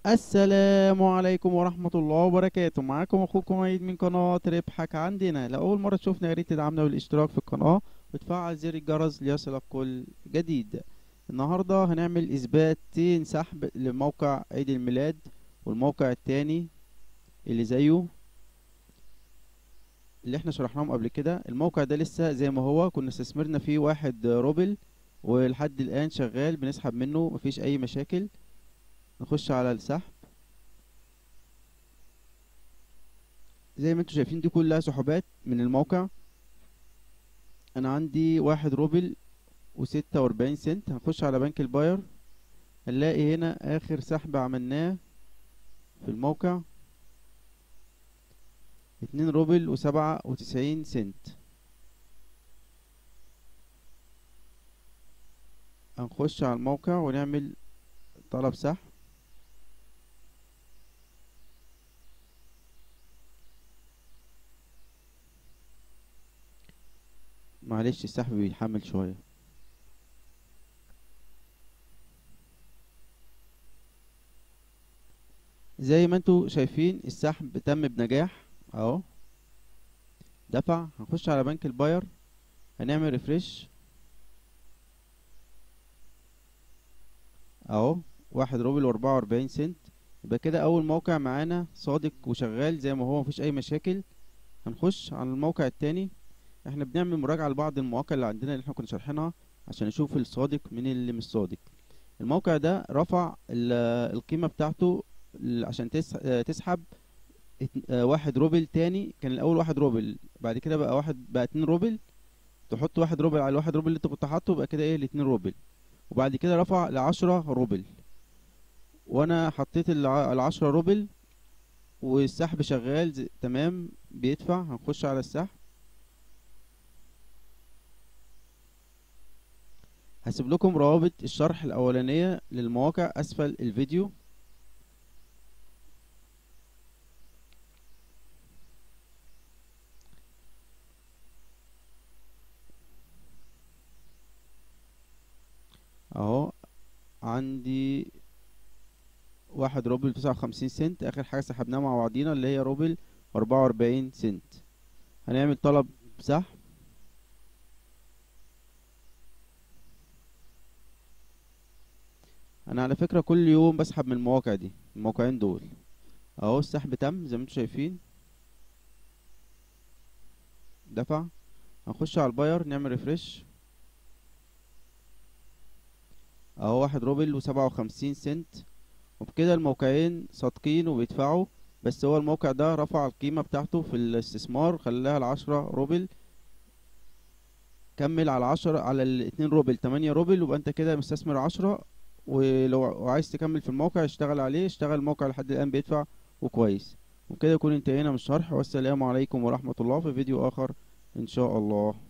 السلام عليكم ورحمة الله وبركاته معاكم اخوكم عيد من قناة ربحك عندنا لأول مرة تشوفنا يا ريت تدعمنا بالاشتراك في القناة وتفعل زر الجرس ليصلك كل جديد النهاردة هنعمل اثباتين سحب لموقع عيد الميلاد والموقع التاني اللي زيه اللي احنا شرحناهم قبل كده الموقع ده لسه زي ما هو كنا استثمرنا فيه واحد روبل ولحد الآن شغال بنسحب منه مفيش أي مشاكل نخش على السحب زي ما انتوا شايفين دي كلها سحوبات من الموقع انا عندي واحد روبل وستة واربعين سنت هنخش على بنك الباير هنلاقي هنا اخر سحب عملناه في الموقع اتنين روبل وسبعة وتسعين سنت هنخش على الموقع ونعمل طلب سحب معلش السحب بيحمل شوية زي ما انتوا شايفين السحب تم بنجاح اهو دفع هنخش على بنك الباير هنعمل ريفريش اهو واحد روبل واربعة واربعين سنت يبقى كده اول موقع معانا صادق وشغال زي ما هو مفيش اي مشاكل هنخش على الموقع التاني احنا بنعمل مراجعة لبعض المواقع اللي عندنا اللي احنا كنا شارحينها عشان نشوف الصادق من اللي مش صادق الموقع ده رفع القيمة بتاعته عشان تسحب واحد روبل تاني كان الاول واحد روبل بعد كده بقى واحد بقى اتنين روبل تحط واحد روبل على الواحد روبل اللي انت كنت حاطه بقى كده ايه الاتنين روبل وبعد كده رفع لعشرة روبل وانا حطيت العشرة روبل والسحب شغال تمام بيدفع هنخش على السحب هسيب لكم روابط الشرح الاولانية للمواقع اسفل الفيديو اهو عندي واحد روبل تسعة وخمسين سنت اخر حاجة سحبناها مع بعضينا اللي هي روبل اربعة واربعين سنت هنعمل طلب سحب انا على فكرة كل يوم بسحب من المواقع دي الموقعين دول اهو السحب تم زي ما انتم شايفين دفع هنخش على الباير نعمل ريفرش اهو واحد روبل وسبعة وخمسين سنت وبكده الموقعين صادقين وبيدفعوا بس هو الموقع ده رفع القيمة بتاعته في الاستثمار خلاها العشرة روبل كمل على عشرة على الاتنين روبل تمانية روبل ويبقى انت كده مستثمر عشرة ولو عايز تكمل في الموقع اشتغل عليه اشتغل الموقع لحد الآن بيدفع وكويس وبكده يكون انتهينا من الشرح والسلام عليكم ورحمة الله في فيديو آخر إن شاء الله